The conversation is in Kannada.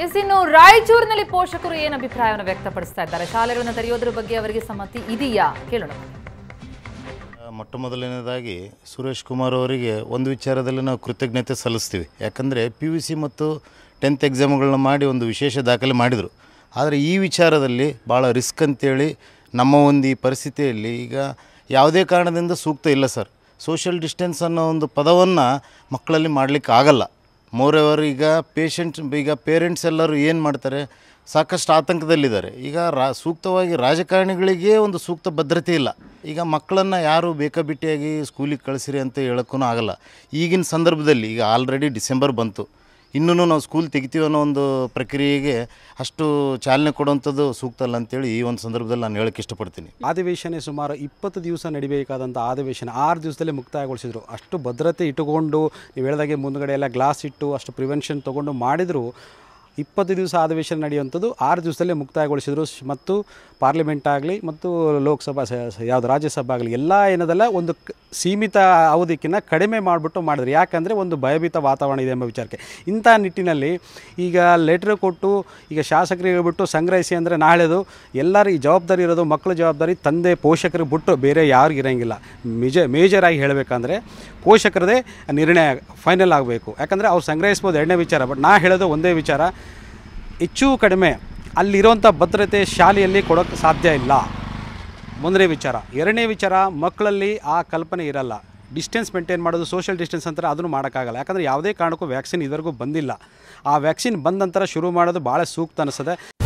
ಎಸ್ ಇನ್ನು ರಾಯಚೂರಿನಲ್ಲಿ ಪೋಷಕರು ಏನು ಅಭಿಪ್ರಾಯವನ್ನು ವ್ಯಕ್ತಪಡಿಸ್ತಾ ಇದ್ದಾರೆ ಶಾಲೆಗಳನ್ನು ತೆರೆಯೋದ್ರ ಬಗ್ಗೆ ಅವರಿಗೆ ಸಮ್ಮತಿ ಇದೆಯಾ ಕೇಳೋಣ ಮೊಟ್ಟ ಮೊದಲನೇದಾಗಿ ಸುರೇಶ್ ಕುಮಾರ್ ಅವರಿಗೆ ಒಂದು ವಿಚಾರದಲ್ಲಿ ನಾವು ಕೃತಜ್ಞತೆ ಸಲ್ಲಿಸ್ತೀವಿ ಯಾಕಂದರೆ ಪಿ ಯು ಸಿ ಮತ್ತು ಟೆಂತ್ ಎಕ್ಸಾಮ್ಗಳನ್ನ ಮಾಡಿ ಒಂದು ವಿಶೇಷ ದಾಖಲೆ ಮಾಡಿದರು ಆದರೆ ಈ ವಿಚಾರದಲ್ಲಿ ಭಾಳ ರಿಸ್ಕ್ ಅಂತೇಳಿ ನಮ್ಮ ಒಂದು ಈ ಪರಿಸ್ಥಿತಿಯಲ್ಲಿ ಈಗ ಯಾವುದೇ ಕಾರಣದಿಂದ ಸೂಕ್ತ ಇಲ್ಲ ಸರ್ ಸೋಷಿಯಲ್ ಡಿಸ್ಟೆನ್ಸ್ ಅನ್ನೋ ಒಂದು ಪದವನ್ನು ಮಕ್ಕಳಲ್ಲಿ ಮಾಡಲಿಕ್ಕೆ ಆಗಲ್ಲ ಮೋರೆವರ್ ಈಗ ಪೇಷಂಟ್ ಈಗ ಪೇರೆಂಟ್ಸ್ ಎಲ್ಲರೂ ಏನು ಮಾಡ್ತಾರೆ ಸಾಕಷ್ಟು ಆತಂಕದಲ್ಲಿದ್ದಾರೆ ಈಗ ರಾ ಸೂಕ್ತವಾಗಿ ರಾಜಕಾರಣಿಗಳಿಗೆ ಒಂದು ಸೂಕ್ತ ಭದ್ರತೆ ಇಲ್ಲ ಈಗ ಮಕ್ಕಳನ್ನು ಯಾರು ಬೇಕಾಬಿಟ್ಟಿಯಾಗಿ ಸ್ಕೂಲಿಗೆ ಕಳಿಸಿರಿ ಅಂತ ಹೇಳೋಕ್ಕೂ ಆಗಲ್ಲ ಈಗಿನ ಸಂದರ್ಭದಲ್ಲಿ ಈಗ ಆಲ್ರೆಡಿ ಡಿಸೆಂಬರ್ ಬಂತು ಇನ್ನೂ ನಾವು ಸ್ಕೂಲ್ ತೆಗಿತೀವಿ ಅನ್ನೋ ಒಂದು ಪ್ರಕ್ರಿಯೆಗೆ ಅಷ್ಟು ಚಾಲನೆ ಕೊಡುವಂಥದ್ದು ಸೂಕ್ತ ಅಲ್ಲ ಅಂತೇಳಿ ಈ ಒಂದು ಸಂದರ್ಭದಲ್ಲಿ ನಾನು ಹೇಳೋಕ್ಕೆ ಇಷ್ಟಪಡ್ತೀನಿ ಅಧಿವೇಶನ ಸುಮಾರು ಇಪ್ಪತ್ತು ದಿವಸ ನಡಿಬೇಕಾದಂಥ ಅಧಿವೇಶನ ಆರು ದಿವಸದಲ್ಲೇ ಮುಕ್ತಾಯಗೊಳಿಸಿದ್ರು ಅಷ್ಟು ಭದ್ರತೆ ಇಟ್ಟುಕೊಂಡು ನೀವು ಹೇಳಿದಾಗೆ ಮುಂದ್ಗಡೆ ಎಲ್ಲ ಗ್ಲಾಸ್ ಇಟ್ಟು ಅಷ್ಟು ಪ್ರಿವೆನ್ಷನ್ ತೊಗೊಂಡು ಮಾಡಿದರೂ ಇಪ್ಪತ್ತು ದಿವಸ ಅಧಿವೇಶನ ನಡೆಯುವಂಥದ್ದು ಆರು ದಿವಸದಲ್ಲೇ ಮುಕ್ತಾಯಗೊಳಿಸಿದ್ರು ಸ್- ಮತ್ತು ಪಾರ್ಲಿಮೆಂಟ್ ಆಗಲಿ ಮತ್ತು ಲೋಕಸಭಾ ಸ- ಸ- ಯಾವುದು ರಾಜ್ಯಸಭಾ ಆಗಲಿ ಎಲ್ಲ ಏನದಲ್ಲ ಒಂದು ಕ- ಸೀಮಿತ ಅವಧಿಕ್ಕಿಂತ ಕಡಿಮೆ ಮಾಡಿಬಿಟ್ಟು ಮಾಡಿದ್ರು ಯಾಕಂದರೆ ಒಂದು ಭಯಭೀತ ವಾತಾವರಣ ಇದೆ ಎಂಬ ವಿಚಾರಕ್ಕೆ ಇಂಥ ನಿಟ್ಟಿನಲ್ಲಿ ಈಗ ಲೆಟ್ರ್ ಕೊಟ್ಟು ಈಗ ಶಾಸಕರಿಗೆ ಹೇಳ್ಬಿಟ್ಟು ಸಂಗ್ರಹಿಸಿ ಅಂದರೆ ನಾಳೆದು ಎಲ್ಲರ ಈ ಜವಾಬ್ದಾರಿ ಇರೋದು ಮಕ್ಕಳ ಜವಾಬ್ದಾರಿ ತಂದೆ ಪೋಷಕರಿಗೆ ಬಿಟ್ಟು ಬೇರೆ ಯಾರಿಗೂ ಇರೋಂಗಿಲ್ಲ ಮೇಜ ಮೇಜರಾಗಿ ಹೇಳಬೇಕಂದ್ರೆ ಪೋಷಕರದೇ ನಿರ್ಣಯ ಫೈನಲ್ ಆಗಬೇಕು ಯಾಕಂದರೆ ಅವ್ರು ಸಂಗ್ರಹಿಸ್ಬೋದು ಎರಡನೇ ವಿಚಾರ ಬಟ್ ನಾ ಹೇಳೋದು ಒಂದೇ ವಿಚಾರ ಹೆಚ್ಚು ಕಡಿಮೆ ಅಲ್ಲಿರೋಂಥ ಭದ್ರತೆ ಶಾಲೆಯಲ್ಲಿ ಕೊಡೋಕ್ಕೆ ಸಾಧ್ಯ ಇಲ್ಲ ಒಂದನೇ ವಿಚಾರ ಎರಡನೇ ವಿಚಾರ ಮಕ್ಕಳಲ್ಲಿ ಆ ಕಲ್ಪನೆ ಇರಲ್ಲ ಡಿಸ್ಟೆನ್ಸ್ ಮೇಂಟೈನ್ ಮಾಡೋದು ಸೋಷಿಯಲ್ ಡಿಸ್ಟೆನ್ಸ್ ಅಂತಾರೆ ಅದನ್ನು ಮಾಡೋಕ್ಕಾಗಲ್ಲ ಯಾಕಂದರೆ ಯಾವುದೇ ಕಾರಣಕ್ಕೂ ವ್ಯಾಕ್ಸಿನ್ ಇದುವರೆಗೂ ಬಂದಿಲ್ಲ ಆ ವ್ಯಾಕ್ಸಿನ್ ಬಂದ ನಂತರ ಶುರು ಮಾಡೋದು ಭಾಳ ಸೂಕ್ತ ಅನಿಸ್ತದೆ